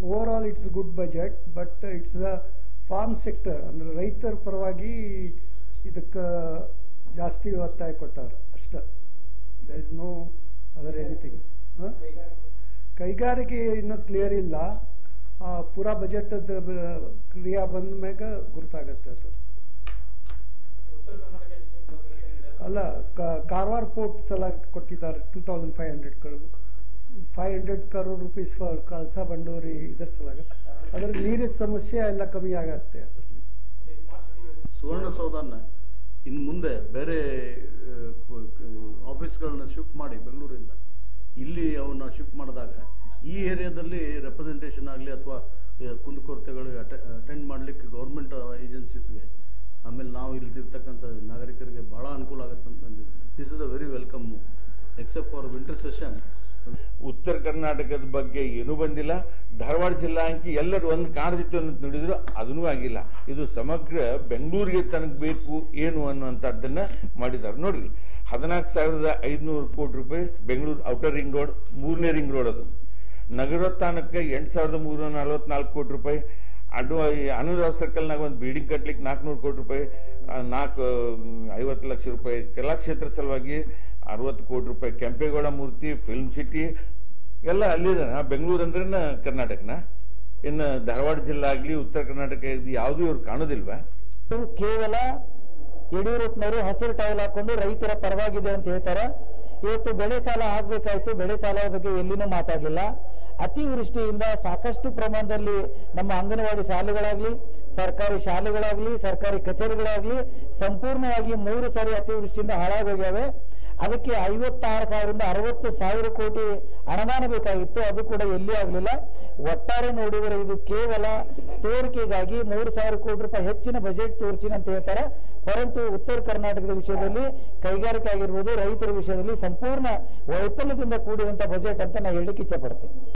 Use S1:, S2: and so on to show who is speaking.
S1: over all it's good budget but it's a farm sector ಅಂದರೆ ರೈತರ ಪರವಾಗಿ ಇದಕ್ಕೆ ಜಾಸ್ತಿ ಒತ್ತಾಯ ಕೊಟ್ಟಾರ ಅಷ್ಟ there is no other anything ಕೈಗಾರಿಕೆ ಇನ್ನೂ ಕ್ಲಿಯರ್ ಇಲ್ಲ ಆ, ಪೂರಾ ಬಜೆಟದ ಕ್ರಿಯಾ ಬಂದ ಮ್ಯಾಗ ಗುರ್ತಾಗತ್ತೆ ಅದು ಅಲ್ಲ ಕ- ಕಾರವಾರ ಪೋರ್ಟ್ ಸಲ ಕೊಟ್ಟಿದ್ದಾರೆ two thousand five hundred crore five hundred crore rupees for Kalasa Banduri ಇದರ ಸಲಾಗ ಅದ್ರ ನೀರಿನ ಸಮಸ್ಯೆ ಎಲ್ಲ ಕಮ್ಮಿ ಆಗತ್ತೆ ಅದರಲ್ಲಿ
S2: ಸುವರ್ಣಸೌಧನ ಇನ್ನು ಮುಂದೆ ಬೇರೆ ಆಫೀಸ್ಗಳನ್ನ ಶಿಫ್ಟ್ ಮಾಡಿ ಬೆಂಗಳೂರಿಂದ ಇಲ್ಲಿ ಅವನ್ನ ಶಿಫ್ಟ್ ಮಾಡಿದಾಗ ಈ ಏರಿಯಾದಲ್ಲಿ ರೆಪ್ರೆಸೆಂಟೇಷನ್ ಆಗಲಿ ಅಥವಾ ಕುಂದುಕೊರತೆಗಳಿಗೆ ಅಟೆಂಡ್ ಮಾಡಲಿಕ್ಕೆ ಗೌರ್ಮೆಂಟ್ ಏಜೆನ್ಸೀಸ್ಗೆ ಆಮೇಲೆ ನಾವು ಇಲ್ದಿರ್ತಕ್ಕಂಥ ನಾಗರಿಕರಿಗೆ ಭಾಳ ಅನುಕೂಲ ಆಗುತ್ತೆ ಅಂತ this is a very welcome except for winter session
S3: ಉತ್ತರ ಕರ್ನಾಟಕದ ಬಗ್ಗೆ ಏನೂ ಬಂದಿಲ್ಲ ಧಾರವಾಡ ಜಿಲ್ಲಾ ಅಂಕಿ ಎಲ್ಲರೂ ಒಂದು ಕಾಣದಿತ್ತು ಅಂತ ನೋಡಿದ್ರು ಅದನ್ನೂ ಆಗಿಲ್ಲ ಇದು ಸಮಗ್ರ ಬೆಂಗಳೂರಿಗೆ ತನಗೆ ಬೇಕು ಏನು ಅನ್ನುವಂಥದ್ದನ್ನ ಮಾಡಿದ್ದಾರೆ ನೋಡ್ರಿ ಹದಿನಾಲ್ಕು ಸಾವಿರದ ಐದುನೂರು ಕೋಟಿ ರೂಪಾಯಿ ಬೆಂಗಳೂರು ಔಟರ್ ರಿಂಗ್ ರೋಡ್ ಮೂರನೇ ರಿಂಗ್ ರೋಡ್ ಅದು ನಗರೋತ್ಥಾನಕ್ಕೆ ಎಂಟು ಸಾವಿರದ ಮೂರ ನಲವತ್ನಾಲ್ಕು ಕೋಟಿ ರೂಪಾಯಿ ಅಡ್ವ ಅನುರಾವ್ ಸರ್ಕಲ್ನಾಗ ಒಂದು ಬಿಲ್ಡಿಂಗ್ ಕಟ್ಲಿಕ್ಕೆ ನಾಲ್ಕುನೂರು ಕೋಟಿ ರೂಪಾಯಿ ಆ, ನಾಲ್ಕು ಮ್, ಐವತ್ತು ಲಕ್ಷ ರೂಪಾಯಿ ಕಲಾಕ್ಷೇತ್ರ ಸಲುವಾಗಿ ಅರವತ್ತು ಕೋಟಿ ರೂಪಾಯಿ ಕೆಂಪೇಗೌಡ ಮೂರ್ತಿ ಫಿಲ್ಮ್ ಸಿಟಿ ಎಲ್ಲ ಅಲ್ಲಿದೆ ಬೆಂಗಳೂರು ಅಂದ್ರೇನ ಕರ್ನಾಟಕನ ಇನ್ನು ಧಾರವಾಡ ಜಿಲ್ಲಾ ಆಗ್ಲಿ ಉತ್ತರ ಕರ್ನಾಟಕ ಇದು ಯಾವುದು ಇವ್ರು ಕಾಣೋದಿಲ್ವಾ
S4: ಇವು ಕೇವಲ ಯಡಿಯೂರಪ್ಪನವರು ಹಸಿರು ಟೈಲ್ ಹಾಕೊಂಡು ರೈತರ ಪರವಾಗಿದೆ ಅಂತ ಹೇಳ್ತಾರೆ ಇವತ್ತು ಬೆಳೆ ಸಾಲ ಆಗ್ಬೇಕಾಯ್ತು ಬೆಳೆ ಸಾಲದ ಬಗ್ಗೆ ಎಲ್ಲಿನೂ ಮಾತಾಡಲಿಲ್ಲ ಅತಿವೃಷ್ಟಿಯಿಂದ ಸಾಕಷ್ಟು ಪ್ರಮಾಣದಲ್ಲಿ ನಮ್ಮ ಅಂಗನವಾಡಿ ಶಾಲೆಗಳಾಗ್ಲಿ ಸರ್ಕಾರಿ ಶಾಲೆಗಳಾಗ್ಲಿ ಸರ್ಕಾರಿ ಕಚೇರಿಗಳಾಗ್ಲಿ ಸಂಪೂರ್ಣವಾಗಿ ಮೂರು ಸಾರಿ ಅತಿವೃಷ್ಟಿಯಿಂದ ಹಾಳಾಗೋಗ್ಯಾವೆ ಅದಕ್ಕೆ ಐವತ್ತಾರು ಸಾವಿರದಿಂದ ಅರವತ್ತು ಸಾವಿರ ಕೋಟಿ ಅನುದಾನ ಬೇಕಾಗಿತ್ತು ಅದು ಕೂಡ ಎಲ್ಲಿ ಆಗಲಿಲ್ಲ ಒಟ್ಟಾರೆ ನೋಡಿದರೆ ಇದು ಕೇವಲ ತೋರಿಕೆಗಾಗಿ ಮೂರು ಸಾವಿರ ಕೋಟಿ ರೂಪಾಯಿ ಹೆಚ್ಚಿನ ಬಜೆಟ್ ತೋರಿಸಿನ ಅಂತ ಹೇಳ್ತಾರೆ ಪರಂತು ಉತ್ತರ ಕರ್ನಾಟಕದ ವಿಷಯದಲ್ಲಿ ಕೈಗಾರಿಕೆ ಆಗಿರ್ಬೋದು ರೈತರ ವಿಷಯದಲ್ಲಿ ಸಂಪೂರ್ಣ ವೈಫಲ್ಯದಿಂದ ಕೂಡಿದಂತ ಬಜೆಟ್ ಅಂತ ನಾನು ಹೇಳಲಿಕ್ಕೆ ಇಚ್ಛೆ ಪಡ್ತೇನೆ